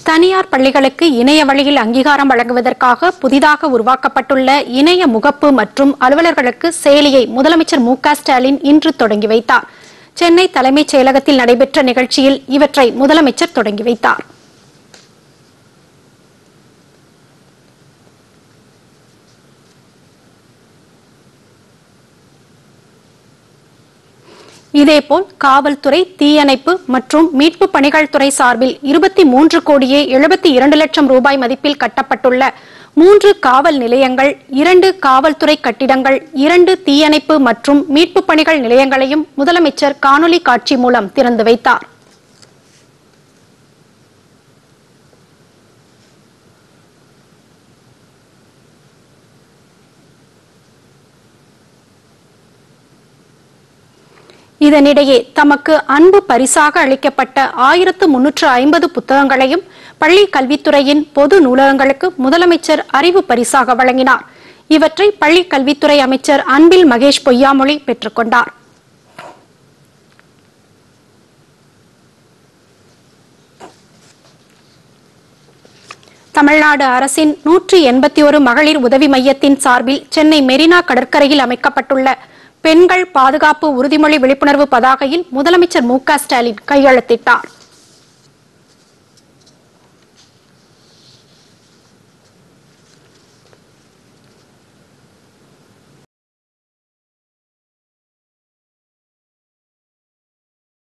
தனியார் பள்ளிகளுக்கு இணைய வழியில் அங்கீகாரம் வழங்குவதற்காக புதிதாக உருவாக்கப்பட்டுள்ள இணைய முகப்பு மற்றும் அலுவலர்களுக்கு செயலியை முதலமைச்சர் மு க ஸ்டாலின் இன்று தொடங்கி வைத்தார் சென்னை தலைமைச் செயலகத்தில் நடைபெற்ற நிகழ்ச்சியில் இவற்றை முதலமைச்சர் தொடங்கி வைத்தார் இதேபோல் காவல்துறை தீயணைப்பு மற்றும் மீட்பு பணிகள் துறை சார்பில் இருபத்தி மூன்று கோடியே எழுபத்தி இரண்டு லட்சம் ரூபாய் மதிப்பில் கட்டப்பட்டுள்ள மூன்று காவல் நிலையங்கள் இரண்டு காவல்துறை கட்டிடங்கள் இரண்டு தீயணைப்பு மற்றும் மீட்பு பணிகள் நிலையங்களையும் முதலமைச்சர் காணொலி காட்சி மூலம் திறந்து வைத்தார் இதனிடையே தமக்கு அன்பு பரிசாக அளிக்கப்பட்ட ஆயிரத்து முன்னூற்று ஐம்பது புத்தகங்களையும் பள்ளி கல்வித்துறையின் பொது நூலகங்களுக்கு முதலமைச்சர் அறிவு பரிசாக வழங்கினார் இவற்றை பள்ளி கல்வித்துறை அமைச்சர் அன்பில் மகேஷ் பொய்யாமொழி பெற்றுக்கொண்டார் தமிழ்நாடு அரசின் நூற்றி எண்பத்தி ஒரு மகளிர் உதவி மையத்தின் சார்பில் சென்னை மெரினா கடற்கரையில் அமைக்கப்பட்டுள்ள பெண்கள் பாதுகாப்பு உறுதிமொழி விழிப்புணர்வு பதாகையில் முதலமைச்சர் மு க ஸ்டாலின் கையெழுத்திட்டார்